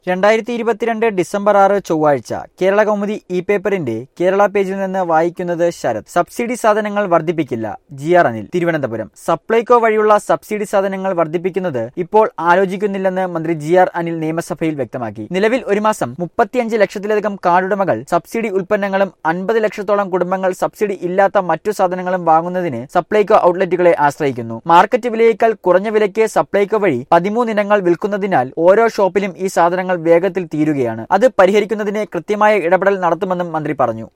രണ്ടായിരത്തി ഇരുപത്തിരണ്ട് ഡിസംബർ ആറ് ചൊവ്വാഴ്ച കേരള കൗമുദി ഇ പേപ്പറിന്റെ കേരള പേജിൽ നിന്ന് വായിക്കുന്നത് ശരത് സബ്സിഡി സാധനങ്ങൾ വർദ്ധിപ്പിക്കില്ല ജി ആർ അനിൽ തിരുവനന്തപുരം സപ്ലൈകോ വഴിയുള്ള സബ്സിഡി സാധനങ്ങൾ വർദ്ധിപ്പിക്കുന്നത് ഇപ്പോൾ ആലോചിക്കുന്നില്ലെന്ന് മന്ത്രി ജി ആർ അനിൽ നിയമസഭയിൽ വ്യക്തമാക്കി നിലവിൽ ഒരു മാസം മുപ്പത്തിയഞ്ച് ലക്ഷത്തിലധികം കാർഡുടമകൾ സബ്സിഡി ഉൽപ്പന്നങ്ങളും അൻപത് ലക്ഷത്തോളം കുടുംബങ്ങൾ സബ്സിഡി ഇല്ലാത്ത മറ്റു സാധനങ്ങളും വാങ്ങുന്നതിന് സപ്ലൈകോ ഔട്ട്ലെറ്റുകളെ ആശ്രയിക്കുന്നു മാർക്കറ്റ് വിലയേക്കാൾ കുറഞ്ഞ വിലയ്ക്ക് സപ്ലൈകോ വഴി പതിമൂന്ന് ഇനങ്ങൾ വിൽക്കുന്നതിനാൽ ഓരോ ഷോപ്പിലും ഈ സാധനങ്ങൾ വേഗത്തിൽ തീരുകയാണ് അത് പരിഹരിക്കുന്നതിന് കൃത്യമായ ഇടപെടൽ നടത്തുമെന്നും മന്ത്രി പറഞ്ഞു